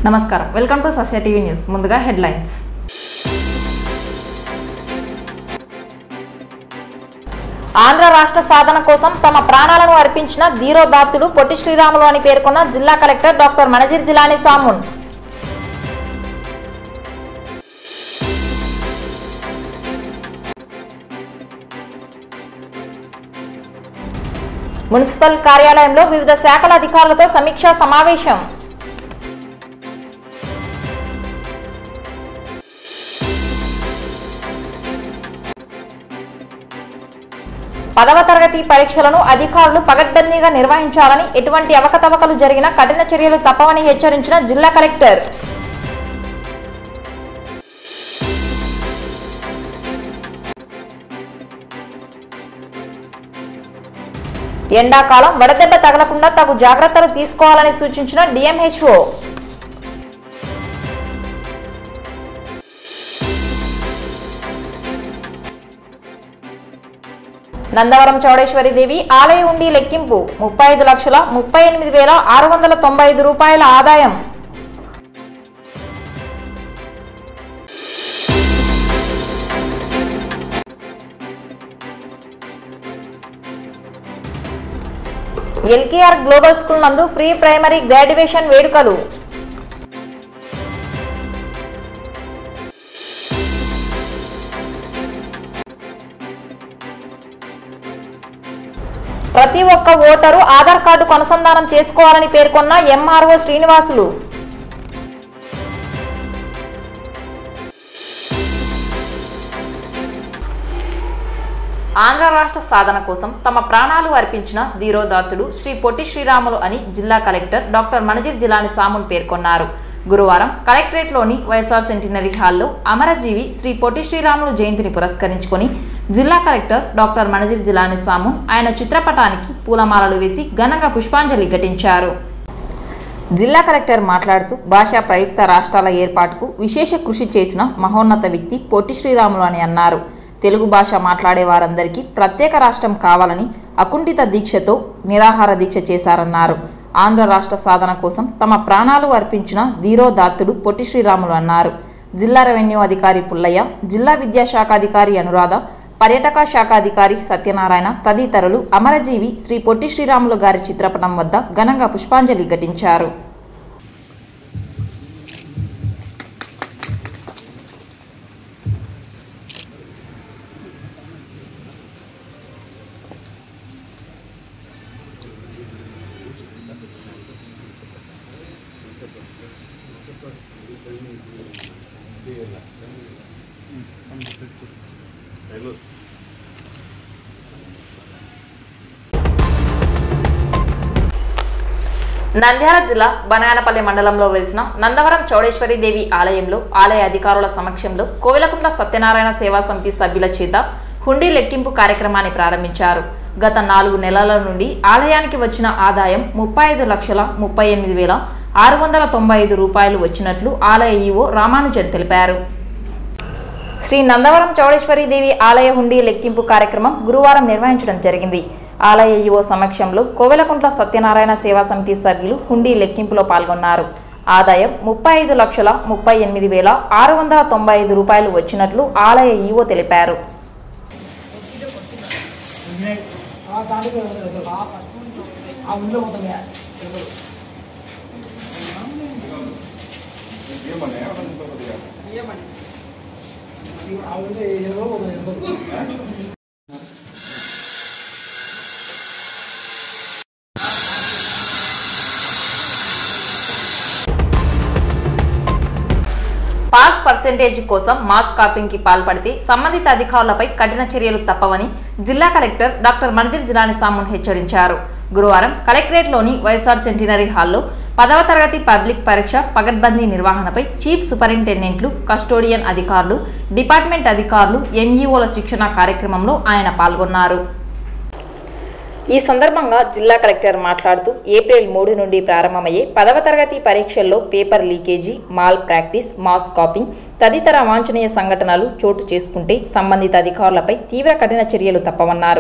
నమస్కారం welcome to Sasya TV news ముందుగా headlines Andhra రాష్ట్ర సాధన కోసం తమ ప్రాణాలను అర్పించిన ధీరోదాత్తుడు పొట్టి శ్రీరాములు అని పేర్కొన్న జిల్లా collector doctor Manazir Jilani Samoon municipal కార్యాలయంలో వివిధ శాఖల అధికారులతో సమీక్షా సమావేశం పదవ తరగతి పరీక్షలను అధికారులు పగడ్బందీగా నిర్వహించాలని ఎటువంటి అవకతవకలు జరిగినా కఠిన చర్యలు తప్పవని హెచ్చరించిన జిల్లా కలెక్టర్ ఎండాకాలం వడదెబ్బ తగలకుండా తగు జాగ్రత్తలు తీసుకోవాలని సూచించిన డిఎంహెచ్ఓ నందవరం చౌడేశ్వరి దేవి ఆలయ ఉండి లెక్కింపు ముప్పై ఐదు లక్షల ముప్పై ఎనిమిది వేల ఆరు వందల తొంభై ఐదు రూపాయల ఆదాయం ఎల్కేఆర్ గ్లోబల్ స్కూల్ నందు ఫ్రీ ప్రైమరీ గ్రాడ్యుయేషన్ వేడుకలు ప్రతి ఒక్క ఓటరు ఆధార్ కార్డుకు అనుసంధానం చేసుకోవాలని పేర్కొన్న ఎంఆర్ఓ శ్రీనివాసులు ఆంధ్ర రాష్ట్ర సాధన కోసం తమ ప్రాణాలు అర్పించిన ధీరోదాత్తుడు శ్రీ పొట్టి శ్రీరాములు అని జిల్లా కలెక్టర్ డాక్టర్ మనజిర్ జిలాని సామున్ పేర్కొన్నారు గురువారం కలెక్టరేట్లోని వైఎస్ఆర్ సెంటినరీ హాల్లో అమరజీవి శ్రీ పొట్టి శ్రీరాములు జయంతిని పురస్కరించుకొని జిల్లా కలెక్టర్ డాక్టర్ మనజిర్ జిలాని సామున్ ఆయన చిత్రపటానికి పూలమాలలు వేసి ఘనంగా పుష్పాంజలి ఘటించారు జిల్లా కలెక్టర్ మాట్లాడుతూ భాషా ప్రయుక్త రాష్ట్రాల ఏర్పాటుకు విశేష కృషి చేసిన మహోన్నత వ్యక్తి పొట్టి శ్రీరాములు అని అన్నారు తెలుగు భాష మాట్లాడే వారందరికీ ప్రత్యేక రాష్ట్రం కావాలని అకుంఠిత దీక్షతో నిరాహార దీక్ష చేశారన్నారు ఆంధ్ర రాష్ట్ర సాధన కోసం తమ ప్రాణాలు అర్పించిన ధీరోదాత్తుడు పొట్టి శ్రీరాములు అన్నారు జిల్లా రెవెన్యూ అధికారి పుల్లయ్య జిల్లా విద్యాశాఖ అధికారి అనురాధ పర్యాటక శాఖ అధికారి సత్యనారాయణ తదితరులు అమరజీవి శ్రీ పొట్టి శ్రీరాములు గారి చిత్రపటం వద్ద ఘనంగా పుష్పాంజలి ఘటించారు నంద్యాల జిల్లా బనగానపల్లి మండలంలో వెలిసిన నందవరం చౌడేశ్వరి దేవి ఆలయంలో ఆలయ అధికారుల సమక్షంలో కోవెలకుంట్ల సత్యనారాయణ సేవా సమితి సభ్యుల చేత హుండీ లెక్కింపు కార్యక్రమాన్ని ప్రారంభించారు గత నాలుగు నెలల నుండి ఆలయానికి వచ్చిన ఆదాయం ముప్పై ఐదు లక్షల ముప్పై ఎనిమిది వేల ఆరు వందల తొంభై ఐదు రూపాయలు వచ్చినట్లు ఆలయ ఈవో రామానుజన్ తెలిపారు శ్రీ నందవరం చౌడేశ్వరి దేవి ఆలయ హుండీ లెక్కింపు కార్యక్రమం గురువారం నిర్వహించడం జరిగింది ఆలయ ఈవో సమక్షంలో కోవెలకుంట్ల సత్యనారాయణ సేవా సమితి సభ్యులు హుండీ లెక్కింపులో పాల్గొన్నారు ఆదాయం ముప్పై ఐదు లక్షల ముప్పై ఎనిమిది వేల ఆరు వందల తొంభై ఐదు రూపాయలు వచ్చినట్లు ఆలయ ఈవో తెలిపారు పాస్ పర్సెంటేజ్ కోసం మాస్ కాపింగ్ కి పాల్పడితే సంబంధిత అధికారులపై కఠిన చర్యలు తప్పవని జిల్లా కలెక్టర్ డాక్టర్ మంజిర్ జిలాని సామున్ హెచ్చరించారు గురువారం కలెక్టరేట్లోని వైఎస్ఆర్ సెంటినరీ హాల్లో పదవ తరగతి పబ్లిక్ పరీక్ష పగడ్బందీ నిర్వహణపై చీఫ్ సూపరింటెండెంట్లు కస్టోడియన్ అధికారులు డిపార్ట్మెంట్ అధికారులు ఎంఈఓల శిక్షణ కార్యక్రమంలో ఆయన పాల్గొన్నారు ఈ సందర్భంగా జిల్లా కలెక్టర్ మాట్లాడుతూ ఏప్రిల్ మూడు నుండి ప్రారంభమయ్యే పదవ తరగతి పరీక్షల్లో paper leakage malpractice mass copying తదితర అవాంఛనీయ సంఘటనలు చోటు చేసుకుంటే సంబంధిత అధికారులపై తీవ్ర కఠిన చర్యలు తప్పవన్నారు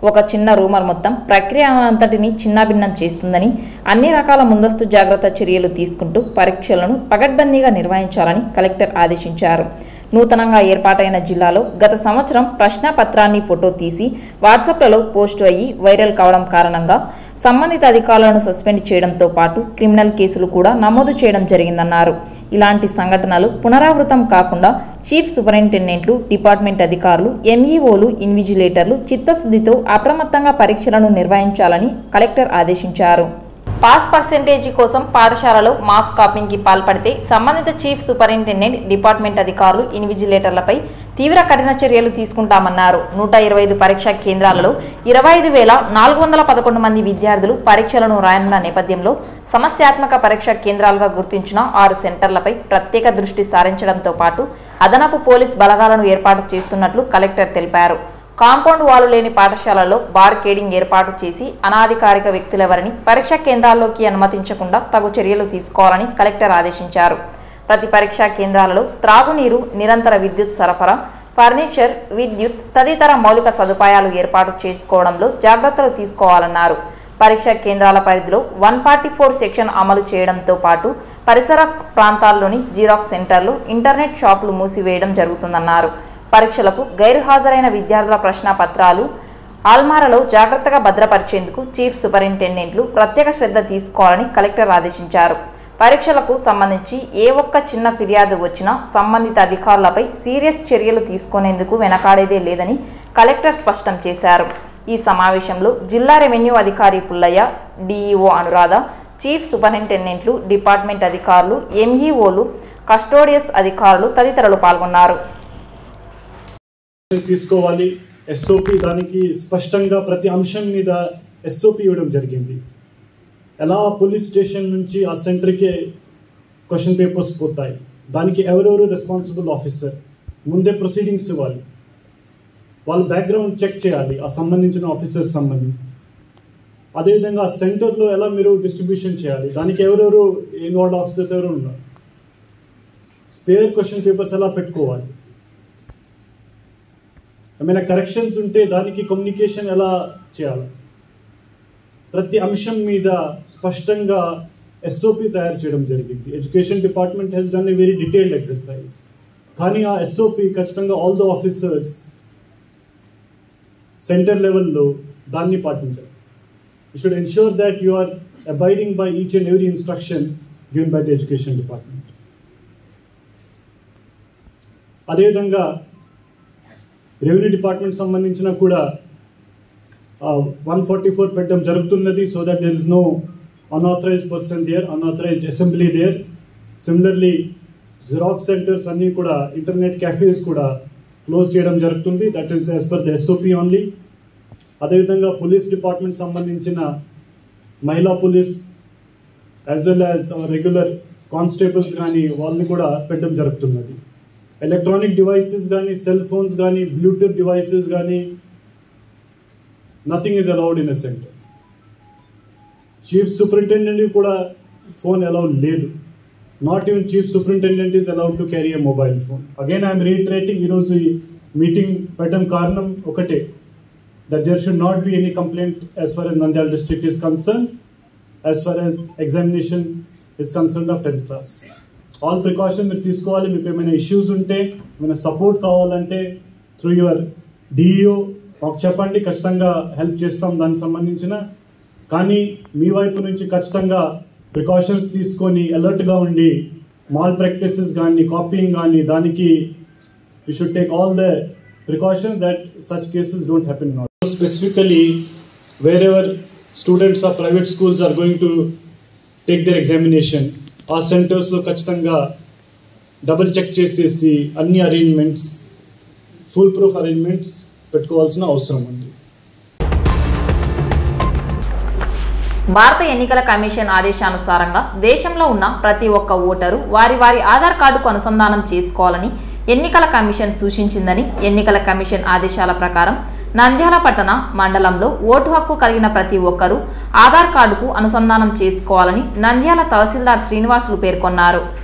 ఒక చిన్న రూమర్ మొత్తం ప్రక్రియ అంతటిని చిన్నాభిన్నం చేస్తుందని అన్ని రకాల ముందస్తు జాగ్రత్త చర్యలు తీసుకుంటూ పరీక్షలను పగడ్బందీగా నిర్వహించాలని కలెక్టర్ ఆదేశించారు నూతనంగా ఏర్పాటైన జిల్లాలో గత సంవత్సరం ప్రశ్నపత్రాన్ని ఫోటో తీసి వాట్సాప్లలో పోస్టు అయ్యి వైరల్ కావడం కారణంగా సంబంధిత అధికారులను సస్పెండ్ చేయడంతో పాటు క్రిమినల్ కేసులు కూడా నమోదు చేయడం జరిగిందన్నారు ఇలాంటి సంఘటనలు పునరావృతం కాకుండా చీఫ్ సూపరింటెండెంట్లు డిపార్ట్మెంట్ అధికారులు ఎంఈఓలు ఇన్విజిలేటర్లు చిత్తశుద్ధితో అప్రమత్తంగా పరీక్షలను నిర్వహించాలని కలెక్టర్ ఆదేశించారు పాస్ పర్సెంటేజీ కోసం పాఠశాలలో మాస్ కాపింగ్కి పాల్పడితే సంబంధిత చీఫ్ సూపరింటెండెంట్ డిపార్ట్మెంట్ అధికారులు ఇన్విజిలేటర్లపై తీవ్ర కఠిన చర్యలు తీసుకుంటామన్నారు నూట ఇరవై ఐదు పరీక్షా కేంద్రాలలో ఇరవై ఐదు వేల నాలుగు వందల పదకొండు మంది విద్యార్థులు పరీక్షలను రాయనున్న నేపథ్యంలో సమస్యాత్మక పరీక్షా కేంద్రాలుగా గుర్తించిన ఆరు సెంటర్లపై ప్రత్యేక దృష్టి సారించడంతో పాటు అదనపు పోలీస్ బలగాలను ఏర్పాటు చేస్తున్నట్లు కలెక్టర్ తెలిపారు కాంపౌండ్ వాలు లేని పాఠశాలల్లో బార్కేడింగ్ ఏర్పాటు చేసి అనాధికారిక వ్యక్తులెవరిని పరీక్షా కేంద్రాల్లోకి అనుమతించకుండా తగు చర్యలు తీసుకోవాలని కలెక్టర్ ఆదేశించారు ప్రతి పరీక్షా కేంద్రాలలో త్రాగునీరు నిరంతర విద్యుత్ సరఫరా ఫర్నిచర్ విద్యుత్ తదితర మౌలిక సదుపాయాలు ఏర్పాటు చేసుకోవడంలో జాగ్రత్తలు తీసుకోవాలన్నారు పరీక్షా కేంద్రాల పరిధిలో వన్ ఫార్టీ ఫోర్ సెక్షన్ అమలు చేయడంతో పాటు పరిసర ప్రాంతాల్లోని జీరాక్స్ సెంటర్లు ఇంటర్నెట్ షాపులు మూసివేయడం జరుగుతుందన్నారు పరీక్షలకు గైర్హాజరైన విద్యార్థుల ప్రశ్న పత్రాలు ఆల్మారాలో జాగ్రత్తగా భద్రపరిచేందుకు చీఫ్ సూపరింటెండెంట్లు ప్రత్యేక శ్రద్ధ తీసుకోవాలని కలెక్టర్ ఆదేశించారు పరీక్షలకు సంబంధించి ఏ ఒక్క చిన్న ఫిర్యాదు వచ్చినా సంబంధిత అధికారులపై సీరియస్ చర్యలు తీసుకునేందుకు వెనకాడేదే లేదని కలెక్టర్ స్పష్టం చేశారు ఈ సమావేశంలో జిల్లా రెవెన్యూ అధికారి పుల్లయ్య డీఈఓ అనురాధ చీఫ్ సూపరింటెండెంట్లు డిపార్ట్మెంట్ అధికారులు ఎంఈఓలు కస్టోడియస్ అధికారులు తదితరులు పాల్గొన్నారు తీసుకోవాలి ఎస్ఓపి దానికి స్పష్టంగా ప్రతి అంశం మీద ఎస్ఓపి ఇవ్వడం జరిగింది ఎలా పోలీస్ స్టేషన్ నుంచి ఆ సెంటర్కే క్వశ్చన్ పేపర్స్ పోతాయి దానికి ఎవరెవరు రెస్పాన్సిబుల్ ఆఫీసర్ ముందే ప్రొసీడింగ్స్ ఇవ్వాలి వాళ్ళ బ్యాక్గ్రౌండ్ చెక్ చేయాలి ఆ సంబంధించిన ఆఫీసర్స్ సంబంధించి అదేవిధంగా ఆ సెంటర్లో ఎలా మీరు డిస్ట్రిబ్యూషన్ చేయాలి దానికి ఎవరెవరు ఇన్వాల్వ్ ఆఫీసర్స్ ఎవరు ఉన్నారు స్పేర్ క్వశ్చన్ పేపర్స్ ఎలా పెట్టుకోవాలి ఏమైనా కరెక్షన్స్ ఉంటే దానికి కమ్యూనికేషన్ ఎలా చేయాలి ప్రతి అంశం మీద స్పష్టంగా ఎస్ఓపి తయారు చేయడం జరిగింది education department has done a very detailed exercise కానీ ఆ ఎస్ఓపి ఖచ్చితంగా ఆల్ ద ఆఫీసర్స్ సెంటర్ లెవెల్లో దాన్ని పాటించాలి you should ensure that you are abiding by each and every instruction given by the education department అదేవిధంగా రెవెన్యూ డిపార్ట్మెంట్ సంబంధించిన కూడా one forty four పెట్టడం జరుగుతున్నది so that there is no unauthorised person there unauthorised assembly there similarly xerox centres అన్నీ కూడా internet cafes కూడా close చేయడం జరుగుతుంది that is as per the SOP only అదేవిధంగా పోలీస్ డిపార్ట్మెంట్ సంబంధించిన మహిళా police as well as regular constables కానీ వాళ్ళని కూడా పెట్టడం జరుగుతున్నది ఎలక్ట్రానిక్ డివైసెస్ కానీ సెల్ ఫోన్స్ కానీ బ్లూటూత్ డివైసెస్ కానీ nothing is allowed in a centre chief superintendent కూడా ఫోన్ అలౌడ్ లేదు not even chief superintendent is allowed to carry a mobile phone again I'm reiterating ఈరోజు ఈ మీటింగ్ పెట్టడం కారణం ఒకటే that there should not be any complaint as far as Nandyal district is concern as far as examination is concern of tenth class all precaution మీరు తీసుకోవాలి మీకు ఏమైనా issues ఉంటే ఏమైనా సపోర్ట్ కావాలంటే త్రూ యువర్ డిఈఓ మాకు చెప్పండి ఖచ్చితంగా హెల్ప్ చేస్తాం దానికి సంబంధించిన కానీ మీ వైపు నుంచి ఖచ్చితంగా ప్రికాషన్స్ తీసుకొని అలర్ట్గా ఉండి మాల్ ప్రాక్టీసెస్ కానీ కాపీయింగ్ కానీ దానికి you should take all the precautions that such cases don't happen not specifically wherever students are private schools are going to take their examination uh సెంటర్స్లో ఖచ్చితంగా డబుల్ చెక్ చేసేసి అన్ని arrangements full proof arrangements పెట్టుకోవాల్సిన అవసరం ఉంది భారత ఎన్నికల commission ఆదేశానుసారంగా దేశంలో ఉన్న ప్రతి ఒక్క ఓటరు వారి వారి ఆధార్ కార్డుకు అనుసంధానం చేసుకోవాలని ఎన్నికల కమిషన్ సూచించిందని ఎన్నికల కమిషన్ ఆదేశాల ప్రకారం నంద్యాల పట్టణ మండలంలో ఓటు హక్కు కలిగిన ప్రతి ఒక్కరూ ఆధార్ కార్డుకు అనుసంధానం చేసుకోవాలని నంద్యాల తహసీల్దార్ శ్రీనివాసులు పేర్కొన్నారు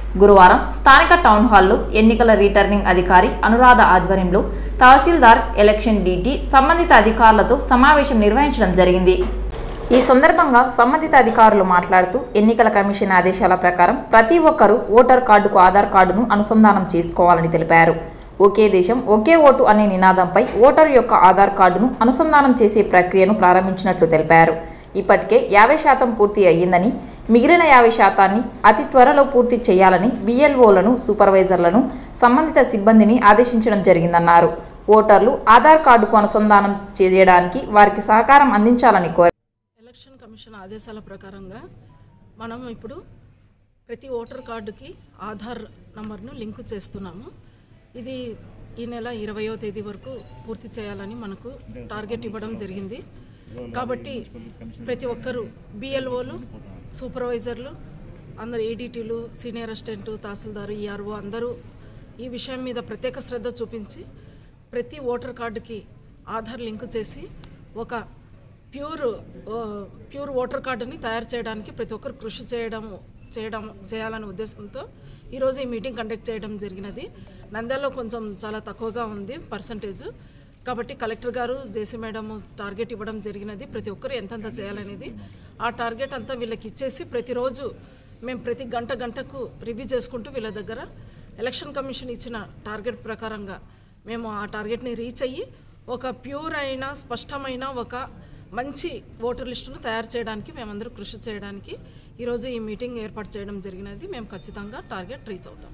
గురువారం స్థానిక టౌన్ హాల్లో ఎన్నికల రిటర్నింగ్ అధికారి అనురాధ ఆధ్వర్యంలో తహసీల్దార్ ఎలక్షన్ డీటీ సంబంధిత అధికారులతో సమావేశం నిర్వహించడం జరిగింది ఈ సందర్భంగా సంబంధిత అధికారులు మాట్లాడుతూ ఎన్నికల కమిషన్ ఆదేశాల ప్రకారం ప్రతి ఒక్కరూ ఓటర్ కార్డుకు ఆధార్ కార్డును అనుసంధానం చేసుకోవాలని తెలిపారు ఒకే దేశం ఒకే ఓటు అనే నినాదంపై ఓటర్ యొక్క ఆధార్ కార్డును అనుసంధానం చేసే ప్రక్రియను ప్రారంభించినట్లు తెలిపారు ఇప్పటికే యాభై శాతం పూర్తి అయ్యిందని మిగిలిన యాభై శాతాన్ని అతి త్వరలో పూర్తి చేయాలని బిఎల్ఓలను సూపర్వైజర్లను సంబంధిత సిబ్బందిని ఆదేశించడం జరిగిందన్నారు ఓటర్లు ఆధార్ కార్డుకు అనుసంధానం చేయడానికి వారికి సహకారం అందించాలని కోరారు ఎలక్షన్ కమిషన్ ఆదేశాల ప్రకారంగా మనం ఇప్పుడు ప్రతి ఓటర్ కార్డుకి ఆధార్ నంబర్ను లింకు చేస్తున్నాము ఇది ఈ నెల ఇరవయో తేదీ వరకు పూర్తి చేయాలని మనకు టార్గెట్ ఇవ్వడం జరిగింది కాబట్టి ప్రతి ఒక్కరూ బిఎల్ఓలు సూపర్వైజర్లు అందరు ఏడీటీలు సీనియర్ అసిస్టెంట్ తహసీల్దారు ఈఆర్ఓ అందరూ ఈ విషయం మీద ప్రత్యేక శ్రద్ధ చూపించి ప్రతి ఓటర్ కార్డుకి ఆధార్ లింకు చేసి ఒక ప్యూర్ ఆ, ప్యూర్ ఓటర్ కార్డుని తయారు చేయడానికి ప్రతి ఒక్కరు కృషి చేయడం చేయడం చేయాలనే ఉద్దేశంతో ఈరోజు ఈ మీటింగ్ కండక్ట్ చేయడం జరిగినది నంద్యాలలో కొంచెం చాలా తక్కువగా ఉంది పర్సంటేజ్ కాబట్టి కలెక్టర్ గారు జేసీ మేడం టార్గెట్ ఇవ్వడం జరిగినది ప్రతి ఒక్కరు ఎంతెంత చేయాలనేది ఆ టార్గెట్ అంతా వీళ్ళకి ఇచ్చేసి ప్రతిరోజు మేము ప్రతి గంట గంటకు రివ్యూ చేసుకుంటూ వీళ్ళ దగ్గర ఎలక్షన్ కమిషన్ ఇచ్చిన టార్గెట్ ప్రకారంగా మేము ఆ టార్గెట్ని రీచ్ అయ్యి ఒక ప్యూర్ అయిన స్పష్టమైన ఒక మంచి ఓటర్ లిస్టును తయారు చేయడానికి మేమందరూ కృషి చేయడానికి ఈరోజు ఈ మీటింగ్ ఏర్పాటు చేయడం జరిగినది మేము ఖచ్చితంగా టార్గెట్ రీచ్ అవుతాం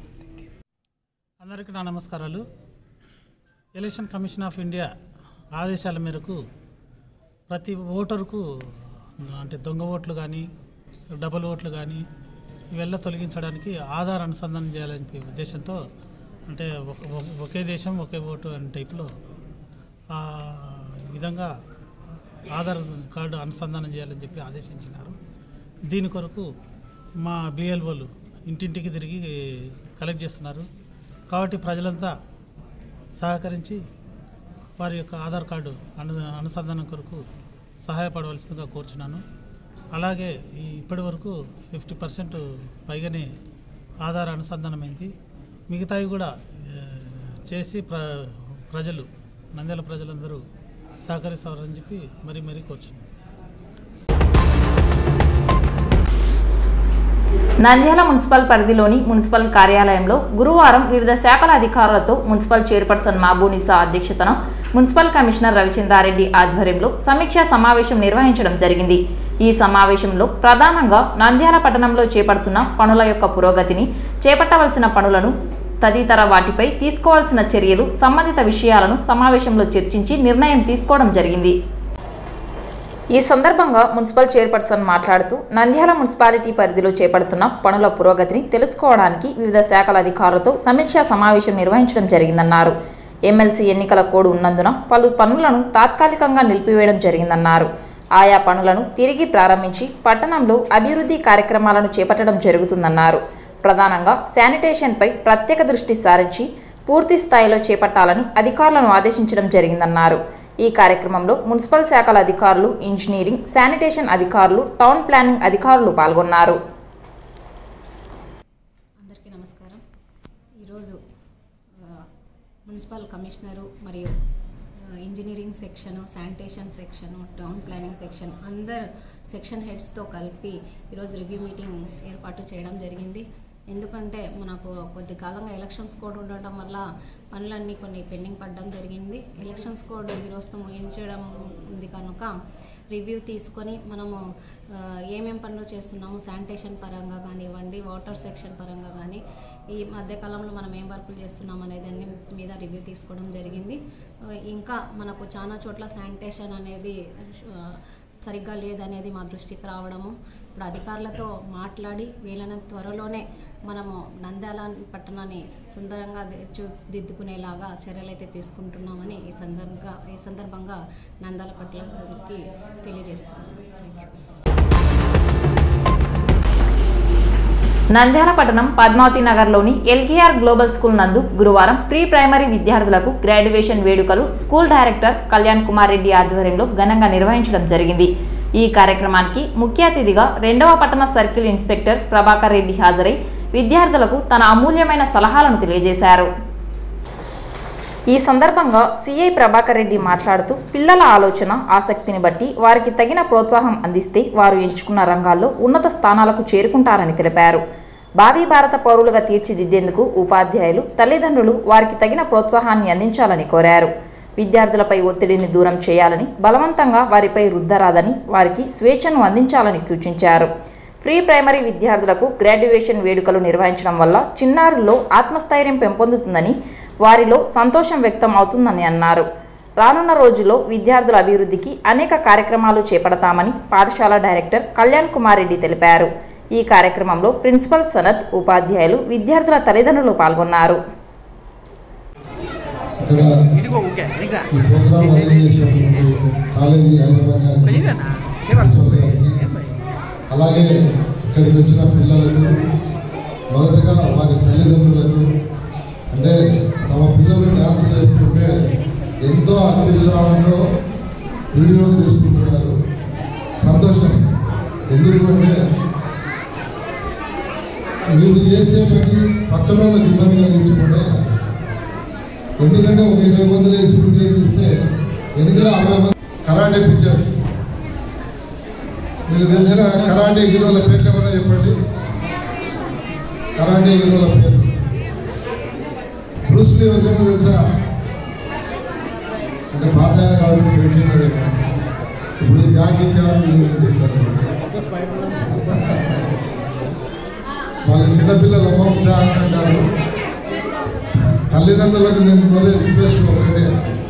అందరికీ నా నమస్కారాలు ఎలక్షన్ కమిషన్ ఆఫ్ ఇండియా ఆదేశాల మేరకు ప్రతి ఓటరుకు అంటే దొంగ ఓట్లు కానీ డబల్ ఓట్లు కానీ ఇవెల్ల తొలగించడానికి ఆధార్ అనుసంధానం చేయాలని చెప్పి ఉద్దేశంతో అంటే ఒక- ఒక- ఒకే దేశం ఒకే ఓటు అనే టైప్లో ఆ విధంగా ఆధార్ కార్డు అనుసంధానం చేయాలని చెప్పి ఆదేశించినారు దీని కొరకు మా బిఎల్ఓలు ఇంటింటికి తిరిగి కలెక్ట్ చేస్తున్నారు కాబట్టి ప్రజలంతా సహకరించి వారి యొక్క ఆధార్ కార్డు అను అనుసంధానం కొరకు సహాయపడవలసిందిగా కోరుచున్నాను అలాగే ఈ ఇప్పటి వరకు ఫిఫ్టీ పర్సెంట్ పైగానే ఆధార్ అనుసంధానమైంది మిగతావి కూడా ఆ, చేసి ప్ర ప్రజలు నంద్యాల ప్రజలందరూ సహకరిస్తారని చెప్పి మరీ మరీ కోరుచున్నాను నంద్యాల మున్సిపల్ పరిధిలోని మున్సిపల్ కార్యాలయంలో గురువారం వివిధ శాఖల అధికారులతో మున్సిపల్ చైర్పర్సన్ మాబూనిసా అధ్యక్షతన మున్సిపల్ కమిషనర్ రవిచంద్రారెడ్డి ఆధ్వర్యంలో సమీక్షా సమావేశం నిర్వహించడం జరిగింది ఈ సమావేశంలో ప్రధానంగా నంద్యాల పట్టణంలో చేపడుతున్న పనుల యొక్క పురోగతిని చేపట్టవలసిన పనులను తదితర వాటిపై తీసుకోవాల్సిన చర్యలు సంబంధిత విషయాలను సమావేశంలో చర్చించి నిర్ణయం తీసుకోవడం జరిగింది ఈ సందర్భంగా మున్సిపల్ చైర్పర్సన్ మాట్లాడుతూ నంద్యాల మున్సిపాలిటీ పరిధిలో చేపడుతున్న పనుల పురోగతిని తెలుసుకోవడానికి వివిధ శాఖల అధికారులతో సమీక్షా సమావేశం నిర్వహించడం జరిగిందన్నారు ఎమ్మెల్సీ ఎన్నికల కోడ్ ఉన్నందున పలు పనులను తాత్కాలికంగా నిలిపివేయడం జరిగిందన్నారు ఆయా పనులను తిరిగి ప్రారంభించి పట్టణంలో అభివృద్ధి కార్యక్రమాలను చేపట్టడం జరుగుతుందన్నారు ప్రధానంగా శానిటేషన్పై ప్రత్యేక దృష్టి సారించి పూర్తి స్థాయిలో చేపట్టాలని అధికారులను ఆదేశించడం జరిగిందన్నారు ఈ కార్యక్రమంలో మున్సిపల్ శాఖల అధికారులు ఇంజనీరింగ్ శానిటేషన్ అధికారులు టౌన్ ప్లానింగ్ అధికారులు పాల్గొన్నారు అందరికీ నమస్కారం ఈరోజు ఆ, మున్సిపల్ కమిషనరు మరియు ఆ, engineering section sanitation section town planning section అందరు సెక్షన్ హెడ్స్తో కలిపి ఈరోజు రివ్యూ మీటింగ్ ఏర్పాటు చేయడం జరిగింది ఎందుకంటే మనకు కొద్ది కాలంగా ఎలక్షన్స్ కోడ్ ఉండటం వల్ల పనులన్నీ కొన్ని పెండింగ్ పడడం జరిగింది ఎలక్షన్స్ కోడ్ ఈ రోజుతో ముగించడం ఉంది కనుక రివ్యూ తీసుకొని మనము ఆ, ఏమేం పనులు చేస్తున్నాము శానిటేషన్ పరంగా కానివ్వండి వాటర్ సెక్షన్ పరంగా కానీ ఈ మధ్యకాలంలో మనం ఏం వర్కులు చేస్తున్నాం అనేది అన్ని మీద రివ్యూ తీసుకోవడం జరిగింది ఆ, ఇంకా మనకు చాలా చోట్ల శానిటేషన్ అనేది ఆ, సరిగ్గా లేదనేది మా దృష్టికి రావడము ఇప్పుడు అధికారులతో మాట్లాడి వీలైనంత త్వరలోనే మనము నంద్యాల పట్టణాన్ని సుందరంగా తీర్చిదిద్దుకునేలాగా చర్యలు అయితే తీసుకుంటున్నామని ఈ సందర్భంగా ఈ సందర్భంగా నంద్యాల పట్టణకి తెలియజేస్తున్నాను థ్యాంక్ యూ నంద్యాల పట్టణం పద్మావతి నగర్లోని ఎల్కేఆర్ గ్లోబల్ స్కూల్ నందు గురువారం ప్రీ ప్రైమరీ విద్యార్థులకు గ్రాడ్యుయేషన్ వేడుకలు స్కూల్ డైరెక్టర్ కళ్యాణ్ కుమార్ రెడ్డి ఆధ్వర్యంలో ఘనంగా నిర్వహించడం జరిగింది ఈ కార్యక్రమానికి ముఖ్య అతిథిగా రెండవ పట్టణ సర్కిల్ ఇన్స్పెక్టర్ ప్రభాకర్ రెడ్డి హాజరై విద్యార్థులకు తన అమూల్యమైన సలహాలను తెలియజేశారు ఈ సందర్భంగా సిఐ ప్రభాకర్ రెడ్డి మాట్లాడుతూ పిల్లల ఆలోచన ఆసక్తిని బట్టి వారికి తగిన ప్రోత్సాహం అందిస్తే వారు ఎంచుకున్న రంగాల్లో ఉన్నత స్థానాలకు చేరుకుంటారని తెలిపారు భావి భారత పౌరులుగా తీర్చిదిద్దేందుకు ఉపాధ్యాయులు తల్లిదండ్రులు వారికి తగిన ప్రోత్సాహాన్ని అందించాలని కోరారు విద్యార్థులపై ఒత్తిడిని దూరం చేయాలని బలవంతంగా వారిపై రుద్దరాదని వారికి స్వేచ్ఛను అందించాలని సూచించారు ఫ్రీ ప్రైమరీ విద్యార్థులకు గ్రాడ్యుయేషన్ వేడుకలు నిర్వహించడం వల్ల చిన్నారుల్లో ఆత్మస్థైర్యం పెంపొందుతుందని వారిలో సంతోషం వ్యక్తం అవుతుందని అన్నారు రానున్న రోజుల్లో విద్యార్థుల అభివృద్ధికి అనేక కార్యక్రమాలు చేపడతామని పాఠశాల డైరెక్టర్ కళ్యాణ్ కుమార్ రెడ్డి తెలిపారు ఈ కార్యక్రమంలో ప్రిన్సిపల్ సనత్ ఉపాధ్యాయులు విద్యార్థుల తల్లిదండ్రులు పాల్గొన్నారు ఇక్కడ ఈ ప్రోగ్రాం అరేంజ్ చేసినటువంటి కాలేజీ యాజమాన్యానికి ప్రిన్సిపల్ గారికి అలాగే ఇక్కడికి వచ్చిన పిల్లలకు మొదటగా వారి తల్లిదండ్రులకు అంటే తమ పిల్లలు డ్యాన్స్ చేస్తుంటే ఎంతో అత్యుత్సాహంతో వీడియో తీసుకుంటున్నారు సంతోషం ఎందుకు అంటే మీరు చేసే పని పక్కన వాళ్ళకి ఇబ్బంది కలిగించుకుంటే ఎందుకంటే ఒక ఇరవై మంది వేసి వీడియో తీస్తే ఎనిమిది అరవై మంది కరాటే పిక్చర్స్ మీకు తెలిసిన కరాటే హీరోల పేర్లు ఏమన్నా చెప్పండి కరాటే హీరోల పేర్లు బ్రూస్లీ ఎవరికైనా తెలుసా అంటే పాత ఆయన కాబట్టి తెలిసిందే ఇప్పుడు జాక్ ఇచ్చారని చెప్తారు వాళ్ళ చిన్నపిల్లలు అమ్మ అంటారు తల్లిదండ్రులకు నేను కోరే రిక్వెస్ట్ ఒకటే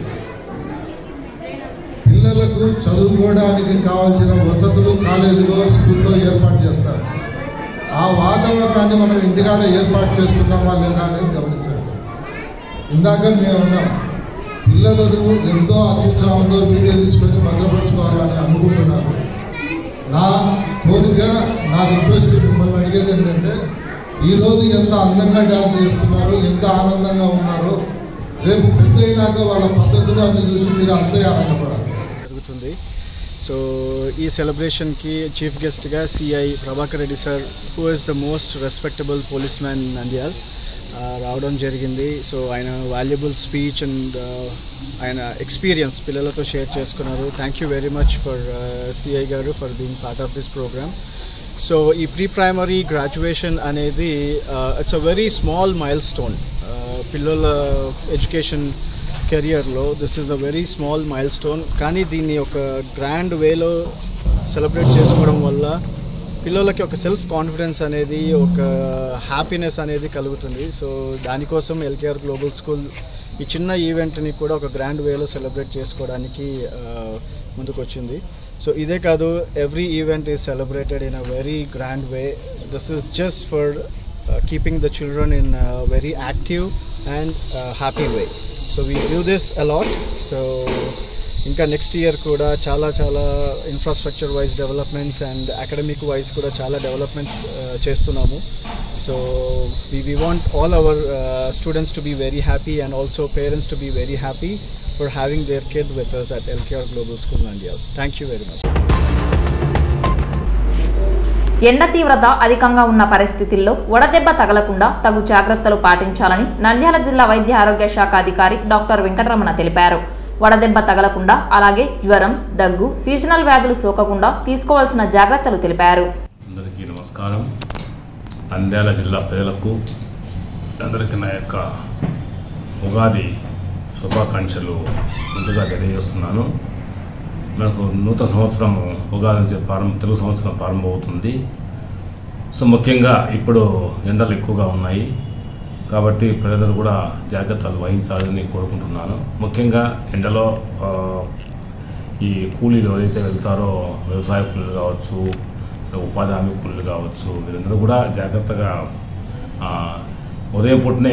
పిల్లలకు చదువుకోవడానికి కావాల్సిన వసతులు కాలేజీలో స్కూల్లో ఏర్పాటు చేస్తారు ఆ వాతావరణాన్ని మనం ఇంటికాడ ఏర్పాటు చేస్తున్నామా లేదా అనేది గమనించాలి ఇందాక మేము ఉన్నాం పిల్లలను ఎంతో అత్యుత్సాహంతో వీడియో తీసుకొని భద్రపరచుకోవాలని అనుకుంటున్నారు నా కోరిక నా రిక్వెస్ట్ మిమ్మల్ని అడిగేది ఏంటంటే ఈరోజు ఎంత అందంగా డ్యాన్స్ చేస్తున్నారు ఎంత ఆనందంగా ఉన్నారు రేపు పెద్ద అయినాక వాళ్ళ పద్ధతులు అన్ని చూసి మీరు అంతే ఆనందపడాలి జరుగుతుంది సో ఈ సెలబ్రేషన్కి చీఫ్ గెస్ట్గా CI Prabhakar Reddy sir who is the most respectable police man in Nandyal uh, రావడం జరిగింది సో ఆయన వాల్యుబుల్ స్పీచ్ అండ్ ఆయన ఎక్స్పీరియన్స్ పిల్లలతో షేర్ చేసుకున్నారు thank you very much for CI garu for being part of this program so ఈ pre primary graduation అనేది it's a very small milestone పిల్లల education కెరియర్లో this is a very small milestone కానీ దీన్ని ఒక grand వేలో celebrate చేసుకోవడం వల్ల పిల్లలకి ఒక సెల్ఫ్ కాన్ఫిడెన్స్ అనేది ఒక హ్యాపీనెస్ అనేది కలుగుతుంది సో దానికోసం ఎల్కేఆర్ గ్లోబల్ స్కూల్ ఈ చిన్న ఈవెంట్ని కూడా ఒక గ్రాండ్ వేలో సెలబ్రేట్ చేసుకోవడానికి ఆ, ముందుకు వచ్చింది సో ఇదే కాదు every event is celebrated in a very grand way this is just for keeping the children in very active and happy way so we do this a lot so ఇంకా next year కూడా చాలా చాలా infrastructure wise developments and academic wise కూడా చాలా developments చేస్తున్నాము so we, we want all our uh, students to be very happy and also parents to be very happy for having their kid with us at LKR Global School Nandyal. Thank you very much. ఎండ తీవ్రత అధికంగా ఉన్న పరిస్థితుల్లో వడదెబ్బ తగలకుండా తగు జాగ్రత్తలు పాటించాలని నంద్యాల జిల్లా వైద్య ఆరోగ్య శాఖ అధికారి డాక్టర్ వెంకటరమణ తెలిపారు వడదెబ్బ తగలకుండా అలాగే జ్వరం దగ్గు సీజనల్ వ్యాధులు సోకకుండా తీసుకోవాల్సిన జాగ్రత్తలు తెలిపారు అందరికీ నమస్కారం నంద్యాల జిల్లా ప్రజలకు అందరికీ నా యొక్క ఉగాది శుభాకాంక్షలు ముందుగా తెలియజేస్తున్నాను మనకు నూతన సంవత్సరం ఉగాది నుంచి ప్రారంభ తెలుగు సంవత్సరం ప్రారంభమవుతుంది సో ముఖ్యంగా ఇప్పుడు ఎండలు ఎక్కువగా ఉన్నాయి కాబట్టి ప్రజలు కూడా జాగ్రత్తలు వహించాలని కోరుకుంటున్నాను ముఖ్యంగా ఎండలో ఆ, ఈ కూలీలు ఎవరైతే వెళ్తారో వ్యవసాయ కూలీలు కావచ్చు ఉపాధి హామీ కూలీలు కావచ్చు వీరందరూ కూడా జాగ్రత్తగా ఆ, ఉదయం పూటనే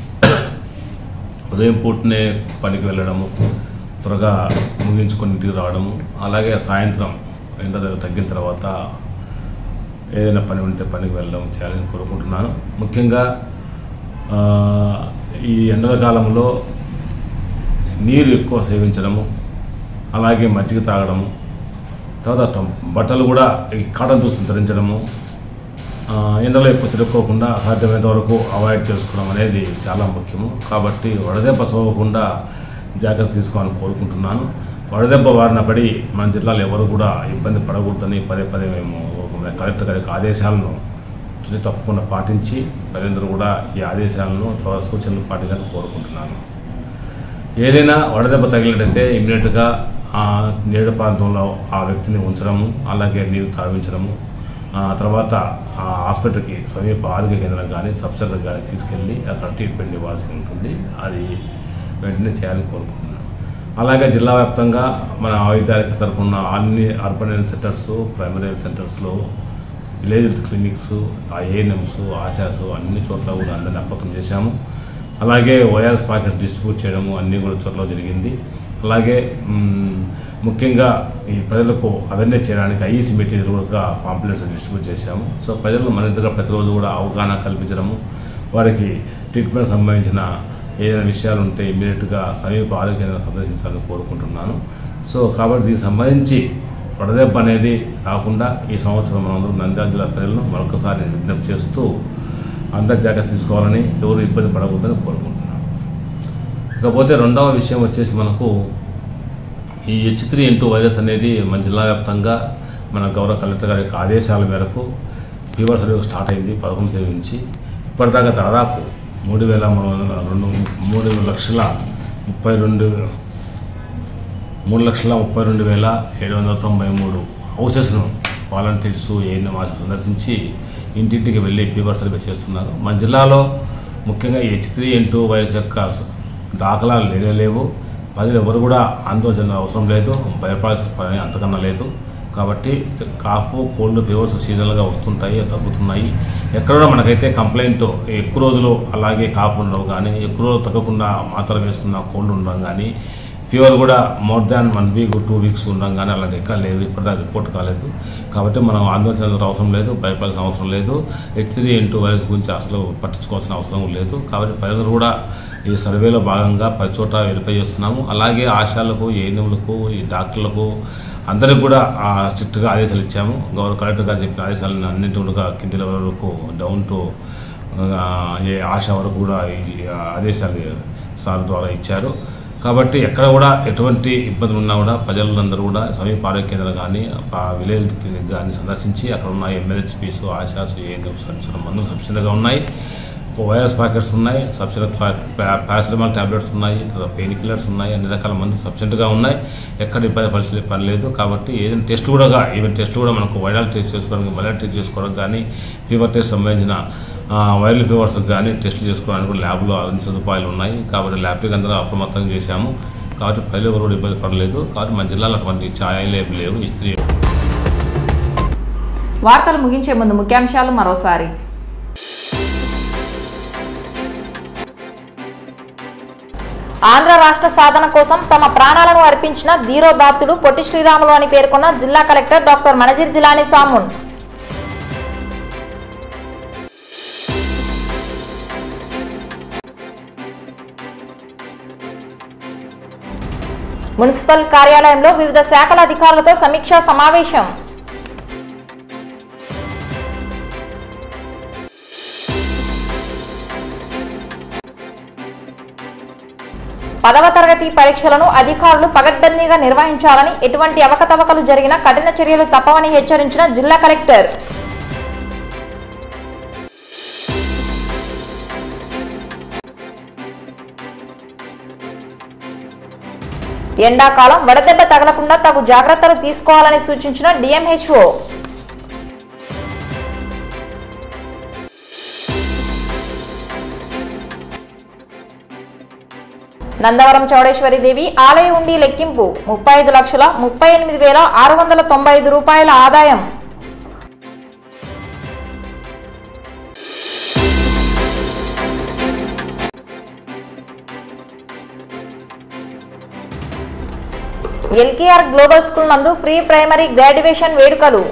ఉదయం పూటనే పనికి వెళ్ళడము త్వరగా ముగించుకొని ఇంటికి రావడము అలాగే సాయంత్రం ఎండ తగ్గిన తర్వాత ఏదైనా పని ఉంటే పనికి వెళ్ళడం చేయాలని కోరుకుంటున్నాను ముఖ్యంగా ఆ, ఈ ఎండల కాలంలో నీరు ఎక్కువ సేవించడము అలాగే మజ్జిగ తాగడము తర్వాత తం- బట్టలు కూడా ఈ కాటన్ దుస్తులు ధరించడము ఆ, ఎండలో ఎక్కువ తిరుక్కోకుండా సాధ్యమైనంత వరకు అవాయిడ్ చేసుకోవడం అనేది చాలా ముఖ్యము కాబట్టి వడదెబ్బ సోకకుండా జాగ్రత్త తీసుకోవాలని కోరుకుంటున్నాను వడదెబ్బ బారిన పడి మన జిల్లాలో ఎవరు కూడా ఇబ్బంది పడకూడదని పదే పదే మేము మన కలెక్టర్ గారి యొక్క ఆదేశాలను తుది తప్పకుండా పాటించి ప్రజలందరూ కూడా ఈ ఆదేశాలను తర్వాత సూచనలు పాటించాలని కోరుకుంటున్నాను ఏదైనా వడదెబ్బ తగిలినట్టయితే ఇమ్మీడియట్గా ఆ నీడ ప్రాంతంలో ఆ వ్యక్తిని ఉంచడము అలాగే నీరు తాగించడము ఆ తర్వాత ఆ హాస్పిటల్కి సమీప ఆరోగ్య కేంద్రం కానీ సబ్సెంటర్ కానీ తీసుకెళ్ళి అక్కడ ట్రీట్మెంట్ ఇవ్వాల్సి ఉంటుంది అది వెంటనే చేయాలని కోరుకుంటున్నాను అలాగే జిల్లా వ్యాప్తంగా మన ఆయుధారిక తరపున అన్ని urban health centres primary health సెంటర్స్లో విలేజ్ హెల్త్ క్లినిక్స్ ఆ ఏఎన్ఎంస్ ఆశాస్ అన్ని చోట్ల కూడా అందరిని అప్రమత్తం చేశాము అలాగే వైఆర్ఎస్ ప్యాకెట్స్ డిస్ట్రిబ్యూట్ చేయడము అన్నీ కూడా చోట్ల జరిగింది అలాగే మ్, ముఖ్యంగా ఈ ప్రజలకు అవేర్నెస్ చేయడానికి ఐఈసీ మెటీరియల్ కూడా పాంప్లెట్స్ డిస్ట్రిబ్యూట్ చేశాము సో ప్రజలు మరింతగా ప్రతిరోజు కూడా అవగాహన కల్పించడము వారికి ట్రీట్మెంట్ సంబంధించిన ఏదైనా విషయాలు ఉంటే ఇమీడియట్గా సమీప ఆరోగ్య కేంద్రం సందర్శించాలని కోరుకుంటున్నాను సో కాబట్టి దీనికి సంబంధించి వడదెబ్బ అనేది రాకుండా ఈ సంవత్సరం మనందరం నంద్యాల జిల్లా ప్రజలను మరొకసారి నేను విజ్ఞప్తి చేస్తూ అందరి జాగ్రత్త తీసుకోవాలని ఎవరు ఇబ్బంది పడకూడదని కోరుకుంటున్నాను ఇకపోతే రెండవ విషయం వచ్చేసి మనకు ఈ హెచ్ త్రీ ఇంటూ వైరస్ అనేది మన జిల్లా వ్యాప్తంగా మన గౌరవ కలెక్టర్ గారి యొక్క ఆదేశాల మేరకు ఫీవర్ సర్వే స్టార్ట్ అయింది పదకొండు తేదీ నుంచి ఇప్పటిదాకా దాదాపు మూడు వేల మూడు వందల రెండు మూడు లక్షల ముప్పై రెండు మూడు లక్షల ముప్పై రెండు వేల ఏడు వందల తొంభై మూడు హౌసెస్ను వాలంటీర్స్ ఏఎన్ఎం ఆశ సందర్శించి ఇంటింటికి వెళ్ళి ఫీవర్ సర్వే చేస్తున్నారు మన జిల్లాలో ముఖ్యంగా H three N two virus యొక్క దాఖలాలు లేనే లేవు ప్రజలు ఎవరు కూడా ఆందోళన చెందిన అవసరం లేదు భయపడాల్సిన పని అంతకన్నా లేదు కాబట్టి కాఫ్ కోల్డ్ ఫీవర్స్ సీజనల్గా వస్తుంటాయి తగ్గుతున్నాయి ఎక్కడ కూడా మనకైతే కంప్లైంట్ ఎక్కువ రోజులు అలాగే కాఫ్ ఉండడం కానీ ఎక్కువ రోజులు తగ్గకుండా మాత్రలు వేసుకున్న కోల్డ్ ఉండడం కానీ ఫీవర్ కూడా more than one week two weeks ఉండడం కానీ అలాంటి ఎక్కడ లేదు ఇప్పటిదాకా రిపోర్ట్ కాలేదు కాబట్టి మనం ఆందోళన చెందాల్సిన అవసరం లేదు భయపడాల్సిన అవసరం లేదు హెచ్ త్రీ ఇంటూ వైరస్ గురించి అసలు పట్టించుకోవాల్సిన అవసరం లేదు కాబట్టి ప్రజలు కూడా ఈ సర్వేలో భాగంగా ప్రతి చోట వెరిఫై చేస్తున్నాము అలాగే ఆశాలకు ఏఎన్ఎంలకు ఈ డాక్టర్లకు అందరికి కూడా ఆ స్ట్రిక్ట్గా ఆదేశాలు ఇచ్చాము గౌరవ కలెక్టర్ గారు చెప్పిన ఆదేశాలను అన్నింటి కూడా కింది లెవెల్ వరకు డౌన్ టు ఆ, ఏ ఆశ వరకు కూడా ఈ ఆదేశాలు సార్ ద్వారా ఇచ్చారు కాబట్టి ఎక్కడ కూడా ఎటువంటి ఇబ్బందులు ఉన్నా కూడా ప్రజలందరూ కూడా సమీప ఆరోగ్య కేంద్రం కానీ ఆ విలేజ్ క్లినిక్ కానీ సందర్శించి అక్కడ ఉన్న ఎమ్మెల్యేస్పీస్ ఆశాస్ ఏఎన్ఎం సంచలనం మందులు సఫిషియెంట్గా ఉన్నాయి వైరస్ ప్యాకెట్స్ ఉన్నాయి సఫిషియెంట్ పారాసిటమాల్ టాబ్లెట్స్ ఉన్నాయి తర్వాత పెయిన్ కిల్లర్స్ ఉన్నాయి అన్ని రకాల మందులు సఫిషియెంట్గా ఉన్నాయి ఎక్కడ ఇబ్బంది పరిస్థితి పని లేదు కాబట్టి ఏదైనా టెస్ట్ కూడా ఈవెన్ టెస్ట్ కూడా మనకు వైరల్ టెస్ట్ చేసుకోవడానికి వైరల్ టెస్ట్ చేసుకోవడానికి కానీ ఫీవర్ టెస్ట్ సంబంధించిన ఆ, వైరల్ ఫీవర్స్ కానీ టెస్ట్ చేసుకోవడానికి కూడా ల్యాబ్లో అన్ని సదుపాయాలు ఉన్నాయి కాబట్టి ల్యాబ్కి అందరూ అప్రమత్తం చేశాము కాబట్టి ప్రజలు ఎవరు కూడా ఇబ్బంది పడలేదు కాబట్టి మన జిల్లాలో అటువంటి ఛాయలు ఏమి లేవు ఇస్త్రీ వార్తలు ముగించే ముందు ముఖ్యాంశాలు మరోసారి ఆంధ్ర రాష్ట్ర సాధన కోసం తమ ప్రాణాలను అర్పించిన ధీరోదాత్తుడు పొట్టి శ్రీరాములు అని పేర్కొన్న జిల్లా collector doctor Manazir Jilani Samoon municipal కార్యాలయంలో వివిధ శాఖల అధికారులతో సమీక్షా సమావేశం పదవ తరగతి పరీక్షలను అధికారులు పగడ్బందీగా నిర్వహించాలని ఎటువంటి అవకతవకలు జరిగినా కఠిన చర్యలు తప్పవని హెచ్చరించిన జిల్లా కలెక్టర్ ఎండాకాలం వడదెబ్బ తగలకుండా తగు జాగ్రత్తలు తీసుకోవాలని సూచించిన డిఎంహెచ్ఓ నందవరం చౌడేశ్వరి దేవి ఆలయ ఉండి లెక్కింపు ముప్పై ఐదు లక్షల ముప్పై ఎనిమిది వేల ఆరు వందల తొంభై ఐదు రూపాయల ఆదాయం ఎల్కేఆర్ గ్లోబల్ స్కూల్ నందు ఫ్రీ ప్రైమరీ గ్రాడ్యుయేషన్ వేడుకలు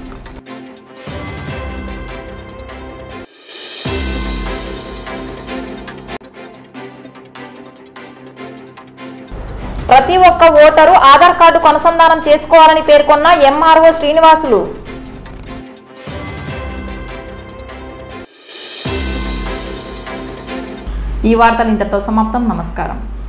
ప్రతి ఒక్క ఓటరు ఆధార్ కార్డుకు అనుసంధానం చేసుకోవాలని పేర్కొన్న ఎంఆర్ఓ శ్రీనివాసులు ఈ వార్తలు ఇంతటితో సమాప్తం నమస్కారం